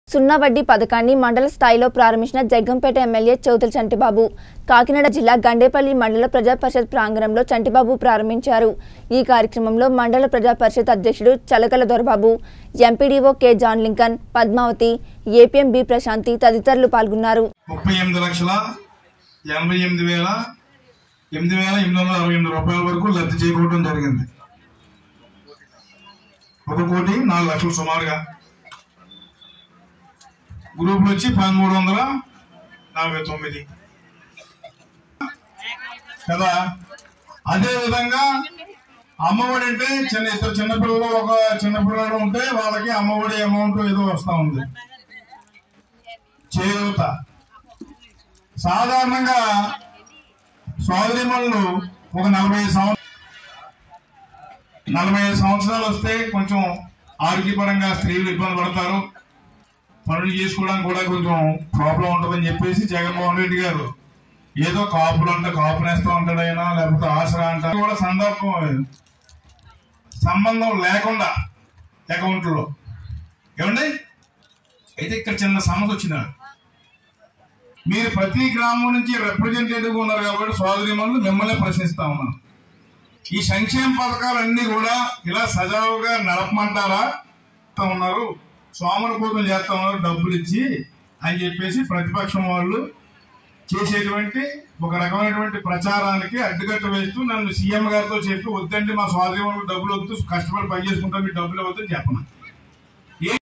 సున్నా వడ్డీ పథకాన్ని మండల స్థాయిలో ప్రారంభించిన జగ్గంపేట ఎమ్మెల్యే చౌతుల చంటిబాబు కాకినాడ జిల్లా గండేపల్లి మండల ప్రజా పరిషత్ ప్రాంగణంలో చంటిబాబు ప్రారంభించారు ఈ కార్యక్రమంలో మండల ప్రజా పరిషత్ అధ్యక్షుడు Chalakala Dorababu MPDO K John Lincoln Padmavathi APM B Prashanthi తదితరులు పాల్గొన్నారు ముప్పై ఎనిమిది లక్షల ఎనభై ఎనిమిది వేల ఎనిమిది వేల ఎనిమిది వందల అరవై ఎనిమిది రూపాయల వరకు లబ్ధి చేకూరడం జరిగింది ఒక కోటి నాలుగు లక్షలు సుమారుగా గ్రూపులు వచ్చి పదమూడు వందల నలభై తొమ్మిది కదా అదే విధంగా అమ్మఒడి అంటే చిన్న ఇద్దరు చిన్నపిల్లలు ఒక చిన్నపిల్లలు ఉంటే వాళ్ళకి అమ్మఒడి అమౌంట్ ఏదో వస్తా ఉంది చేయూత సాధారణంగా సోదరిమణులు ఒక నలభై సంవత్సరాలు నలభై ఐదు సంవత్సరాలు వస్తే కొంచెం ఆరోగ్యపరంగా స్త్రీలు ఇబ్బంది పడతారు పనులు చేసుకోవడానికి కూడా కొంచెం ప్రాబ్లం ఉంటుందని చెప్పేసి జగన్మోహన్ రెడ్డి గారు ఏదో కాపులు అంటే కాపు నేస్తా ఉంటాడు అయినా లేకపోతే ఆసరా అంటారు కూడా సందర్భం సంబంధం లేకుండా అకౌంట్లో ఏమండి అయితే ఇక్కడ చిన్న సమస్య వచ్చినాడు మీరు ప్రతి గ్రామం నుంచి రిప్రజెంటేటివ్ ఉన్నారు కాబట్టి సోదరిమణులు మిమ్మల్ని ప్రశ్నిస్తా ఉన్నాను ఈ సంక్షేమ పథకాలన్నీ కూడా ఇలా సజావుగా నడపమంటారా చేస్తా ఉన్నారు సోమరపోతం చేస్తా ఉన్నారు డబ్బులు ఇచ్చి అని చెప్పేసి ప్రతిపక్షం వాళ్ళు చేసేటువంటి ఒక రకమైనటువంటి ప్రచారానికి అడ్డుకట్ట వేస్తూ నన్ను సీఎం గారితో చెప్పి వద్దండి మా సోదరి డబ్బులు వద్దు కష్టపడి పని చేసుకుంటా మీ డబ్బులు వద్దని చెప్పను